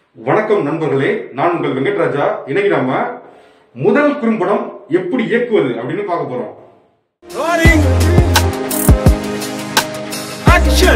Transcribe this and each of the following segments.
வணக்கம் நண்பர்களே நான் உங்கள் வெங்கட்ராஜா இன்னைக்கு நாம முதல் குறும்படம் எப்படி இயக்குவது அப்படின்னு பார்க்க போறோம் Rolling. Action.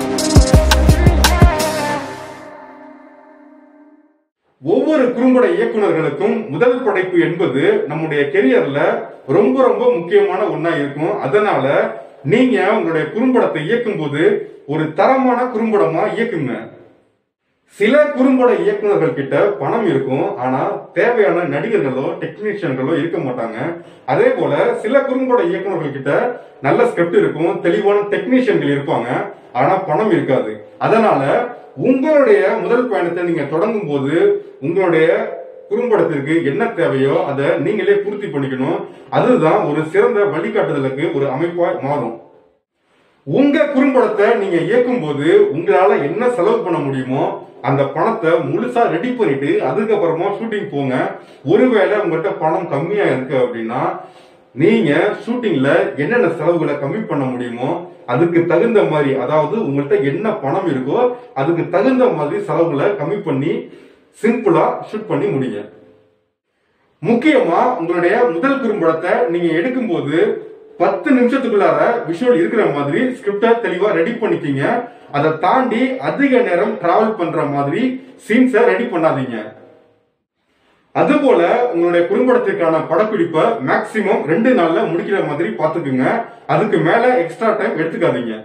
ஒவ்வொரு குறும்பட இயக்குனர்களுக்கும் முதல் படைப்பு என்பது நம்முடைய கெரியர்ல ரொம்ப ரொம்ப முக்கியமான ஒண்ணா இருக்கும் அதனால நீங்க உங்களுடைய குறும்படத்தை இயக்கும் போது ஒரு தரமான குறும்படமா இயக்குங்க சில குறும்பட இயக்குனர்கள் கிட்ட பணம் இருக்கும் ஆனா தேவையான நடிகர்களோ டெக்னீஷியன்களோ இருக்க மாட்டாங்க அதே போல சில குறும்பட இயக்குனர்கள் கிட்ட நல்ல ஸ்கிரிப்ட் இருக்கும் தெளிவான டெக்னீஷியன்கள் இருப்பாங்க ஆனா பணம் இருக்காது அதனால உங்களுடைய முதல் பயணத்தை நீங்க தொடங்கும் போது உங்களுடைய குறும்படத்திற்கு என்ன தேவையோ அதை நீங்களே பூர்த்தி பண்ணிக்கணும் அதுதான் ஒரு சிறந்த வழிகாட்டுதலுக்கு ஒரு அமைப்பா மாறும் உங்க குறும்படத்தை நீங்க இயக்கும் போது உங்களால என்ன செலவு பண்ண முடியுமோ அந்த பணத்தை முழுசா ரெடி பண்ணிட்டு அதுக்கப்புறமா ஷூட்டிங் போங்க ஒருவேளை உங்கள்கிட்ட பணம் கம்மியா இருக்கு அப்படின்னா நீங்க ஷூட்டிங்ல என்னென்ன செலவுகளை கம்மி பண்ண முடியுமோ அதுக்கு தகுந்த மாதிரி அதாவது உங்கள்கிட்ட என்ன பணம் இருக்கோ அதுக்கு தகுந்த மாதிரி செலவுகளை கம்மி பண்ணி சிம்பிளா ஷூட் பண்ணி முடிங்க முக்கியமா உங்களுடைய முதல் குறும்படத்தை நீங்க எடுக்கும்போது பத்து நிமிஷத்துக்குள்ளார விஷுவல் இருக்கிற மாதிரி ஸ்கிரிப்டை தெளிவா ரெடி பண்ணிக்கிங்க அதை தாண்டி அதிக நேரம் டிராவல் பண்ற மாதிரி சீன்ஸை ரெடி பண்ணாதீங்க அதுபோல உங்களுடைய குறும்படத்திற்கான படப்பிடிப்பை மேக்சிமம் ரெண்டு நாள்ல முடிக்கிற மாதிரி பாத்துக்குங்க அதுக்கு மேல எக்ஸ்ட்ரா டைம் எடுத்துக்காதீங்க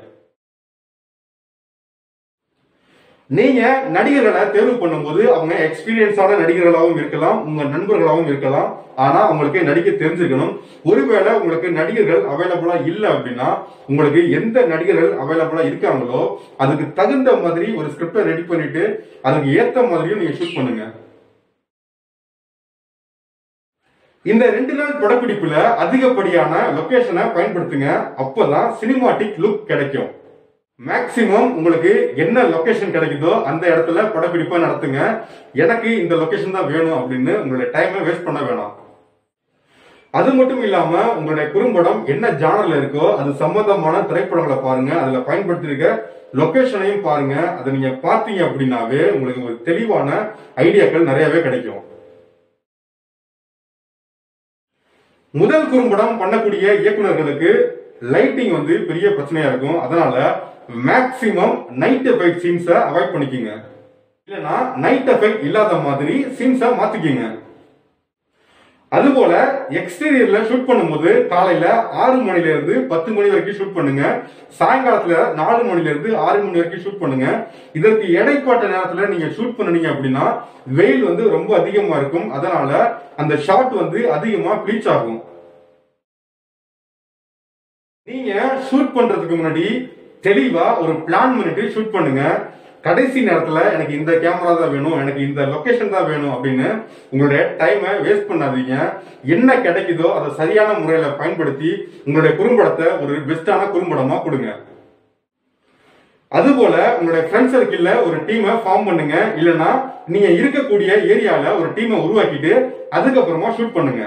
நீங்க நடிகர்களை தேர்வு பண்ணும்போது அவங்க எக்ஸ்பீரியன்ஸான நடிகர்களாகவும் இருக்கலாம் உங்க நண்பர்களாகவும் இருக்கலாம் ஆனா அவங்களுக்கு நடிக்க தெரிஞ்சிருக்கணும் ஒருவேளை உங்களுக்கு நடிகர்கள் அவைலபிளா இல்ல அப்படின்னா உங்களுக்கு எந்த நடிகர்கள் அவைலபிளா இருக்காங்களோ அதுக்கு தகுந்த மாதிரி ஒரு ஸ்கிரிப்டை ரெடி பண்ணிட்டு அதுக்கு ஏத்த மாதிரியும் நீங்க ஷூட் பண்ணுங்க இந்த ரெண்டு நாள் படப்பிடிப்புல அதிகப்படியான லொகேஷனை பயன்படுத்துங்க அப்பதான் சினிமாட்டிக் லுக் கிடைக்கும் மேக்சிமம் உங்களுக்கு என்ன லொகேஷன் கிடைக்குதோ அந்த இடத்துல படப்பிடிப்பை நடத்துங்க எனக்கு இந்த லொகேஷன் தான் வேணும் அப்படின்னு உங்களுடைய டைமை வேஸ்ட் பண்ண வேணாம் அது மட்டும் இல்லாம உங்களுடைய குறும்படம் என்ன ஜானர்ல இருக்கோ அது சம்பந்தமான திரைப்படங்களை பாருங்க அதுல பயன்படுத்திருக்க லொகேஷனையும் பாருங்க அதை நீங்க பார்த்தீங்க அப்படின்னாவே உங்களுக்கு ஒரு தெளிவான ஐடியாக்கள் நிறையவே கிடைக்கும் முதல் குறும்படம் பண்ணக்கூடிய இயக்குனர்களுக்கு லைட்டிங் வந்து பெரிய பிரச்சனையா இருக்கும் அதனால மேக்சிமம் நைட் எஃபெக்ட் சீன்ஸை அவாய்ட் பண்ணிக்கோங்க இல்லைன்னா நைட் எஃபெக்ட் இல்லாத மாதிரி சீன்ஸை மாத்திக்கோங்க அதுபோல எக்ஸ்டீரியர்ல ஷூட் பண்ணும்போது காலையில ஆறு மணில இருந்து பத்து மணி வரைக்கும் ஷூட் பண்ணுங்க சாயங்காலத்துல நாலு மணில இருந்து ஆறு மணி வரைக்கும் ஷூட் பண்ணுங்க இதற்கு இடைப்பட்ட நேரத்துல நீங்க ஷூட் பண்ணுனீங்க அப்படின்னா வெயில் வந்து ரொம்ப அதிகமா இருக்கும் அதனால அந்த ஷாட் வந்து அதிகமா ப்ளீச் ஆகும் நீங்க ஷூட் பண்றதுக்கு முன்னாடி தெளிவா ஒரு பிளான் பண்ணிட்டு ஷூட் பண்ணுங்க கடைசி நேரத்துல எனக்கு இந்த கேமரா தான் வேணும் எனக்கு இந்த லொகேஷன் தான் வேணும் அப்படின்னு உங்களுடைய டைமை வேஸ்ட் பண்ணாதீங்க என்ன கிடைக்குதோ அதை சரியான முறையில பயன்படுத்தி உங்களுடைய குறும்படத்தை ஒரு பெஸ்டான குறும்படமா கொடுங்க அதுபோல உங்களுடைய ஃப்ரெண்ட் சர்க்கிள்ல ஒரு டீமை ஃபார்ம் பண்ணுங்க இல்லனா நீங்க இருக்கக்கூடிய ஏரியால ஒரு டீமை உருவாக்கிட்டு அதுக்கப்புறமா ஷூட் பண்ணுங்க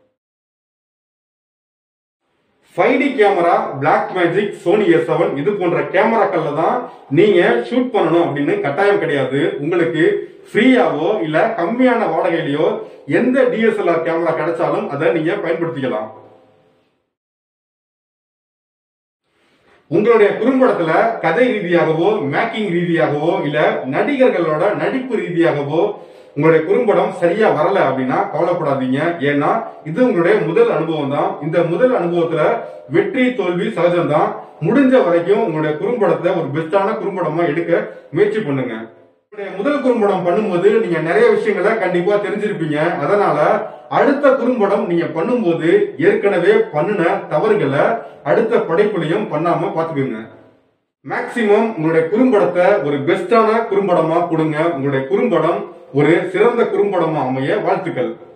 five D camera black magic Sony S seven இது போன்ற கேமராக்கள்ல தான் நீங்க ஷூட் பண்ணணும் அப்படின்னு கட்டாயம் கிடையாது உங்களுக்கு ஃப்ரீயாவோ இல்ல கம்மியான வாடகையிலயோ எந்த டிஎஸ்எல்ஆர் கேமரா கிடைச்சாலும் அதை நீங்க பயன்படுத்திக்கலாம் உங்களுடைய குறும்படத்துல கதை ரீதியாகவோ மேக்கிங் ரீதியாகவோ இல்ல நடிகர்களோட நடிப்பு ரீதியாகவோ உங்களுடைய குறும்படம் சரியா வரல அப்படின்னா கவலைப்படாதீங்க ஏன்னா இது உங்களுடைய முதல் அனுபவம் தான் இந்த முதல் அனுபவத்துல வெற்றி தோல்வி சகஜம்தான் முடிஞ்ச வரைக்கும் உங்களுடைய குறும்படத்தை ஒரு பெஸ்டான குறும்படமா எடுக்க முயற்சி பண்ணுங்க உங்களுடைய முதல் குறும்படம் பண்ணும்போது நீங்க நிறைய விஷயங்களை கண்டிப்பா தெரிஞ்சிருப்பீங்க அதனால அடுத்த குறும்படம் நீங்க பண்ணும்போது ஏற்கனவே பண்ணுன தவறுகளை அடுத்த படைப்புலையும் பண்ணாம பாத்துக்கோங்க மேக்சிமம் உங்களுடைய குறும்படத்தை ஒரு பெஸ்டான குறும்படமா கொடுங்க உங்களுடைய குறும்படம் ஒரு சிறந்த குறும்படமா அமைய வாழ்த்துக்கள்